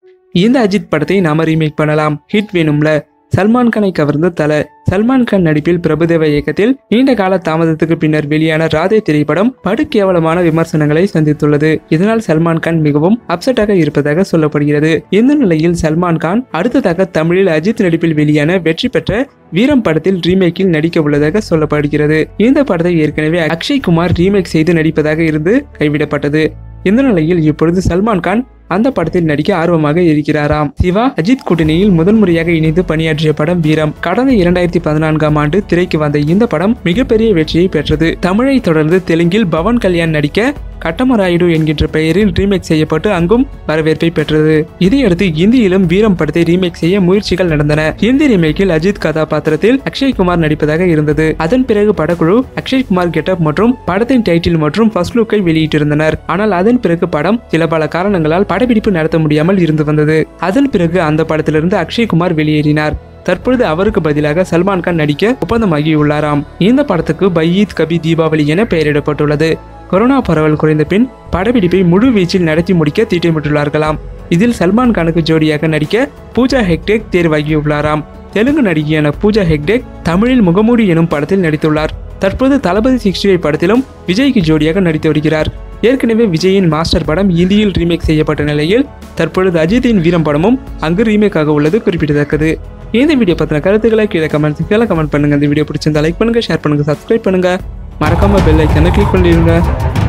இந்த அஜித் படத்தை நாம ரீமேக் பண்ணலாம் ஹிட் வேணும்ல சல்மான் கானை கவர்ந்த தல சல்மான் கான் நடிப்பில் பிரபுதேவ இயக்கத்தில் நீண்ட கால தாமதத்துக்கு பின்னர் வெளியான ராதே திரைப்படம் படு கேவலமான விமர்சனங்களை சந்தித்துள்ளது இதனால் சல்மான் கான் மிகவும் அப்செட்டாக இருப்பதாக சொல்லப்படுகிறது இந்த நிலையில் சல்மான் கான் அடுத்ததாக தமிழில் அஜித் நடிப்பில் வெளியான வெற்றி பெற்ற வீரம் படத்தில் ரீமேக்கில் நடிக்க உள்ளதாக சொல்லப்படுகிறது இந்த படத்தை ஏற்கனவே அக்ஷய் குமார் ரீமேக் செய்து நடிப்பதாக இருந்து கைவிடப்பட்டது இந்த நிலையில் இப்பொழுது சல்மான் கான் அந்த படத்தில் நடிக்க ஆர்வமாக இருக்கிறாராம் சிவா அஜித் கூட்டணியில் முதல் முறையாக இணைந்து பணியாற்றிய படம் வீரம் கடந்த இரண்டாயிரத்தி பதினான்காம் ஆண்டு திரைக்கு வந்த இந்த படம் மிகப்பெரிய வெற்றியை பெற்றது தமிழை தொடர்ந்து தெலுங்கில் பவன் கல்யாண் நடிக்க கட்டமராயுடு என்கின்ற பெயரில் ரீமேக் செய்யப்பட்டு அங்கும் வரவேற்பை பெற்றது இதையடுத்து இந்தியிலும் வீரம் படத்தை ரீமேக் செய்ய முயற்சிகள் நடந்தன ஹிந்தி ரீமேக்கில் அஜித் கதாபாத்திரத்தில் அக்ஷய் குமார் நடிப்பதாக இருந்தது அதன் பிறகு படக்குழு அக்ஷய் குமார் கெட்டப் மற்றும் படத்தின் டைட்டில் மற்றும் ஃபர்ஸ்ட் லுக்கை வெளியிட்டிருந்தனர் ஆனால் அதன் பிறகு படம் சில பல காரணங்களால் படப்பிடிப்பு நடத்த முடியாமல் இருந்து வந்தது அதன் பிறகு அந்த படத்திலிருந்து அக்ஷய் குமார் வெளியேறினார் தற்பொழுது அவருக்கு பதிலாக சல்மான் கான் நடிக்க ஒப்பந்தமாகியுள்ளாராம் இந்த படத்துக்கு பையீத் கபி தீபாவளி என பெயரிடப்பட்டுள்ளது கொரோனா பரவல் குறைந்த பின் படப்பிடிப்பை முழு வீச்சில் நடத்தி முடிக்க திட்டமிட்டுள்ளார்களாம் இதில் சல்மான் கானுக்கு ஜோடியாக நடிக்க பூஜா ஹெக்டேக் தேர்வாகியுள்ளாராம் தெலுங்கு நடிகையான பூஜா ஹெக்டேக் தமிழில் முகமூடி எனும் படத்தில் நடித்துள்ளார் தற்போது தளபதி சிக்ஸ்டி படத்திலும் விஜய்க்கு ஜோடியாக நடித்து வருகிறார் ஏற்கனவே விஜயின் மாஸ்டர் படம் இந்தியில் ரீமேக் செய்யப்பட்ட நிலையில் தற்பொழுது அஜித்தின் வீரம் படமும் அங்கு ரீமேக் ஆக உள்ளது குறிப்பிடத்தக்கது இந்த வீடியோ பத்தின கருத்துக்களை கீழே கமெண்ட் கீழே கமெண்ட் பண்ணுங்க இந்த வீடியோ பிடிச்சிருந்தா லைக் பண்ணுங்க ஷேர் பண்ணுங்க சப்ஸ்கிரைப் பண்ணுங்க மறக்காம பெல் ஐக்கனை கிளிக் பண்ணிடுங்க